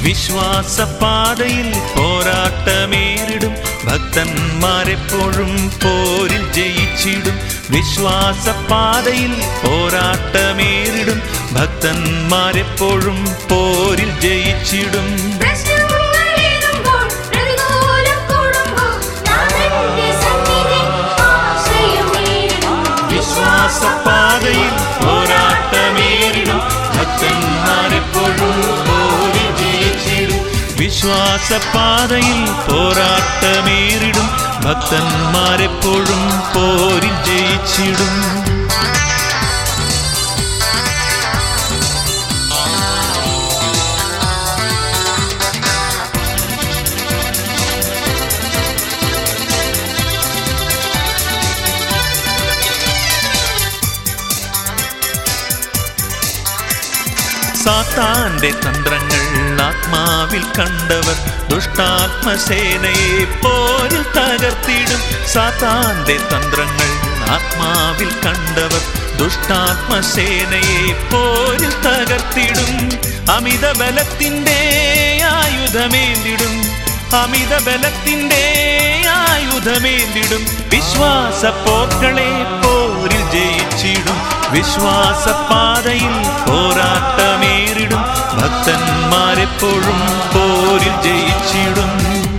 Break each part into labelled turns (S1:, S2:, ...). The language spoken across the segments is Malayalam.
S1: വിശ്വാസപാതയിൽ പോരാട്ടമേറിടും ഭക്തന്മാരെപ്പോഴും പോരിൽ ജയിച്ചിടും വിശ്വാസപാതയിൽ പോരാട്ടമേറിടും ഭക്തന്മാരെപ്പോഴും പോരിൽ ജയിച്ചിടും
S2: പ്രശ്നങ്ങളേറുമ്പോൾ പ്രതികൂലം കൂടുമ്പോൾ നാഥന്റെ സന്നിധി ആശ്രയം നേരിടും
S1: വിശ്വാസപാതയിൽ പോരാട്ടമേറിടും ഭക്തന്മാരെപ്പോഴും പോരിൽ ജയിച്ചിടും വിശ്വാസപാതയിൽ പോരാട്ടമേറിടും ഭക്തന്മാരെപ്പോഴും പോരിൽ ജയിച്ചിടും സാത്താന്റെ തന്ത്രങ്ങൾ ആത്മാവിൽ കണ്ടവർ ദുഷ്ടാത്മസേനയെ പോരിൽ തകർത്തിടും സാത്താന്റെ തന്ത്രങ്ങൾ ആത്മാവിൽ കണ്ടവർ ദുഷ്ടാത്മസേനയെ പോരിൽ തകർത്തിടും അമിത ബലത്തിന്റെ ആയുധമേന്തിടും അമിത ബലത്തിന്റെ ആയുധമേന്തിടും വിശ്വാസ പോർക്കളെ പോരിൽ ജയിച്ചിടും വിശ്വാസപാതയിൽ പോരാട്ടമേറിടും ഭക്തന്മാരെപ്പോഴും പോരിൽ ജയിച്ചിടും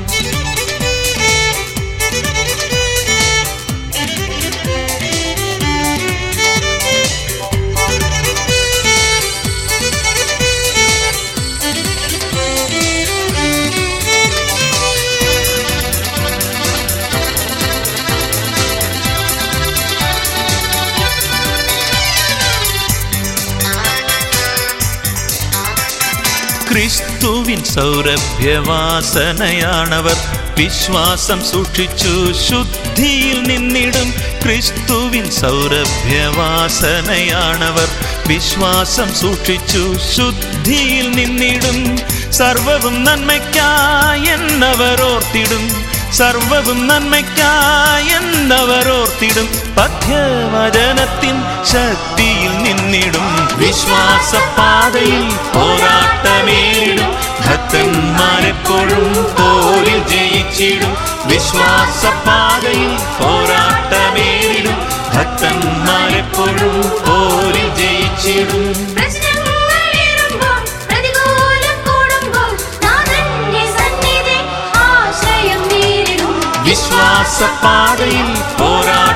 S1: ക്രിസ്തുവിൻ സൗരഭ്യവാസനയാണവർ വിശ്വാസം സൂക്ഷിച്ചു ശുദ്ധിയിൽ നിന്നിടും ക്രിസ്തുവിൻ സൗരഭ്യവാസനയാണവർ വിശ്വാസം സൂക്ഷിച്ചു ശുദ്ധിയിൽ നിന്നിടും സർവവും നന്മയ്ക്കായെന്നവർ ഓർത്തിടും സർവവും നന്മയ്ക്കായെന്നവർ ഓർത്തിടും പഥ്യവചനത്തിൻ ശക്തിയിൽ നിന്നിടും വിശ്വാസപാതയിൽ പോരാട്ടമേറിടും ഭക്തന്മാരെപ്പോഴും പോരിൽ ജയിച്ചിടും വിശ്വാസപാതയിൽ പോരാട്ടമേറിടും ഭക്തന്മാരെപ്പോഴും പോരിൽ ജയിച്ചിടും
S2: പ്രശ്നങ്ങളേറുമ്പോൾ പ്രതികൂലം കൂടുമ്പോൾ നാഥന്റെ സന്നിധി ആശ്രയം നേരിടും
S1: വിശ്വാസപാതയിൽ പോരാ